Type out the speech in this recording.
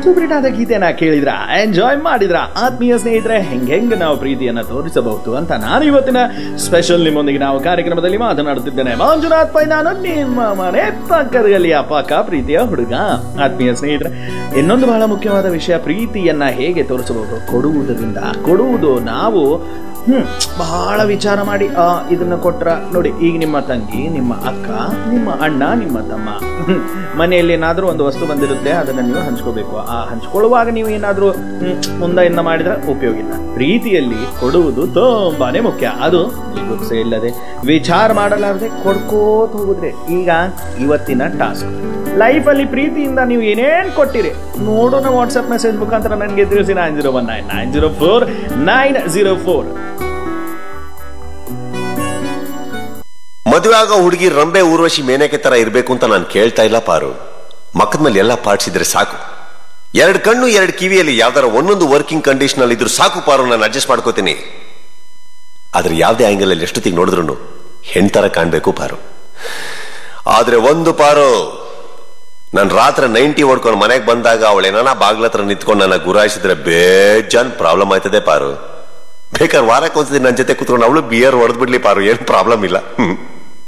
super ಆದ ಗೀತೆನ ಕೇಳಿದ್ರ enjoy ಮಾಡಿದ್ರ ಆತ್ಮೀಯ ಸ್ನೇಹಿತರೆ ಹೆಂಗ್ ಹೆಂಗ್ ನಾವು ಪ್ರೀತಿಯನ್ನ ತೋರಿಸಬಹುದು ಅಂತ ನಾನು ಇವತ್ತಿನ ಸ್ಪೆಷಲ್ ನಿಮ್ಮೊಂದಿಗೆ ನಾವು ಕಾರ್ಯಕ್ರಮದಲ್ಲಿ ಮಾತನಾಡುತ್ತಿದ್ದೇನೆ ಮಂಜುನಾಥ್ ಪೈ ನಾನು ನಿಮ್ಮ ಮನೆ ಪಕ್ಕದಲ್ಲಿ ಪಕ್ಕ ಪ್ರೀತಿಯ ಹುಡುಗ ಆತ್ಮೀಯ ಸ್ನೇಹಿತರೆ ಇನ್ನೊಂದು ಬಹಳ ಮುಖ್ಯವಾದ ವಿಷಯ ಪ್ರೀತಿಯನ್ನ ಹೇಗೆ ತೋರಿಸಬಹುದು ಕೊಡುವುದರಿಂದ ಕೊಡುವುದು ನಾವು ಹ್ಮ್ ಬಹಳ ವಿಚಾರ ಮಾಡಿ ಆ ಇದನ್ನ ಕೊಟ್ರ ನೋಡಿ ಈಗ ನಿಮ್ಮ ತಂಗಿ ನಿಮ್ಮ ಅಕ್ಕ ನಿಮ್ಮ ಅಣ್ಣ ನಿಮ್ಮ ತಮ್ಮ ಹ್ಮ್, ಮನೆಯಲ್ಲಿ ಏನಾದ್ರೂ ಒಂದು ವಸ್ತು ಬಂದಿರುತ್ತೆ ಅದನ್ನ ನೀವು ಹಂಚ್ಕೋಬೇಕು ಆ ಹಂಚ್ಕೊಳ್ಳುವಾಗ ನೀವು ಏನಾದ್ರೂ ಹ್ಮ್, ಮುಂದೆಯಿಂದ ಮಾಡಿದ್ರೆ ಉಪಯೋಗ ಇಲ್ಲ ಪ್ರೀತಿಯಲ್ಲಿ ಕೊಡುವುದು ತುಂಬಾನೇ ಮುಖ್ಯ ಅದು ಜಿಗುಪ್ಸೆ ಇಲ್ಲದೆ ವಿಚಾರ ಮಾಡಲಾರದೆ ಕೊಡ್ಕೋತ ಹೋಗುದ್ರೆ ಈಗ ಇವತ್ತಿನ ಟಾಸ್ಕ್ ಲೈಫಲ್ಲಿ ಪ್ರೀತಿಯಿಂದ ನೀವು ಏನೇನ್ ಕೊಟ್ಟಿರಿ ನೋಡೋಣ ವಾಟ್ಸ್ಆಪ್ ಮೆಸೇಜ್ ಮುಖಾಂತರ ನನಗೆ ತಿಳಿಸಿ nine zero one nine nine zero four nine zero four ಮದುವೆ ಆಗೋ ಹುಡುಗಿ ರಂಬೆ ಊರ್ವಶಿ ಮೇನಕೆ ತರ ಇರ್ಬೇಕು ಅಂತ ನಾನು ಕೇಳ್ತಾ ಇಲ್ಲ ಪಾರು ಮಕ್ಕದ ಮೇಲೆ ಎಲ್ಲ ಪಾರ್ಟ್ಸ್ ಇದ್ರೆ ಸಾಕು ಎರಡು ಕಣ್ಣು ಎರಡು ಕಿವಿಯಲ್ಲಿ ಯಾವ್ದಾರ ಒಂದೊಂದು ವರ್ಕಿಂಗ್ ಕಂಡೀಷನ್ ಅಲ್ಲಿ ಇದ್ರು ಸಾಕು ಪಾರು ನಾನು ಅಡ್ಜಸ್ಟ್ ಮಾಡ್ಕೋತೀನಿ ಆದ್ರೆ ಯಾವ್ದೇ ಆಂಗಲ್ ಅಲ್ಲಿ ಎಷ್ಟೊತ್ತಿಗೆ ನೋಡಿದ್ರು ಹೆಣ್ತರ ಕಾಣ್ಬೇಕು ಪಾರು ಆದ್ರೆ ಒಂದು ಪಾರು ನಾನು ರಾತ್ರಿ ನೈಂಟಿ ಹೊಡ್ಕೊಂಡು ಮನೆಗೆ ಬಂದಾಗ ಅವಳೇನಾನ ಬಾಗ್ಲತ್ರ ನಿಂತ್ಕೊಂಡು ನನ್ನ ಗುರಾಯಿಸಿದ್ರೆ ಬೇಜಾನ್ ಪ್ರಾಬ್ಲಮ್ ಆಯ್ತದೆ ಪಾರು ಬೇಕಾದ್ರೆ ವಾರಕ್ಕೆ ಒಂದ್ಸತಿ ನನ್ನ ಜೊತೆ ಕುತ್ಕೊಂಡು ಅವಳು ಬಿಯರ್ ಹೊಡೆದ್ಬಿಡ್ಲಿ ಪಾರು ಏನು ಪ್ರಾಬ್ಲಮ್ ಇಲ್ಲ ಹ್ಮ್